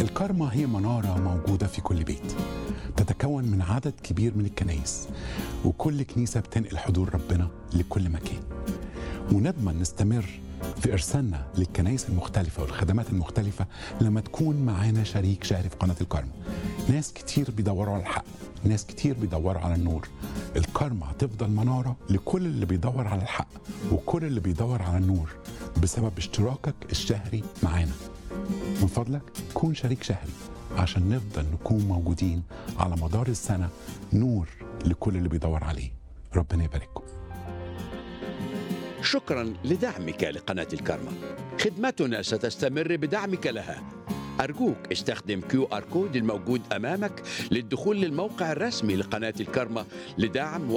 الكارما هي منارة موجودة في كل بيت تتكون من عدد كبير من الكنايس وكل كنيسة بتنقل حضور ربنا لكل مكان ونضمن نستمر في إرسالنا للكنايس المختلفة والخدمات المختلفة لما تكون معانا شريك شهري في قناة الكارما ناس كتير بيدوروا على الحق ناس كتير بيدوروا على النور الكارما هتفضل منارة لكل اللي بيدور على الحق وكل اللي بيدور على النور بسبب اشتراكك الشهري معانا من فضلك كون شريك شهري عشان نفضل نكون موجودين على مدار السنة نور لكل اللي بيدور عليه ربنا يبارككم شكرا لدعمك لقناة الكارما خدمتنا ستستمر بدعمك لها أرجوك استخدم كيو آر كود الموجود أمامك للدخول للموقع الرسمي لقناة الكارما لدعم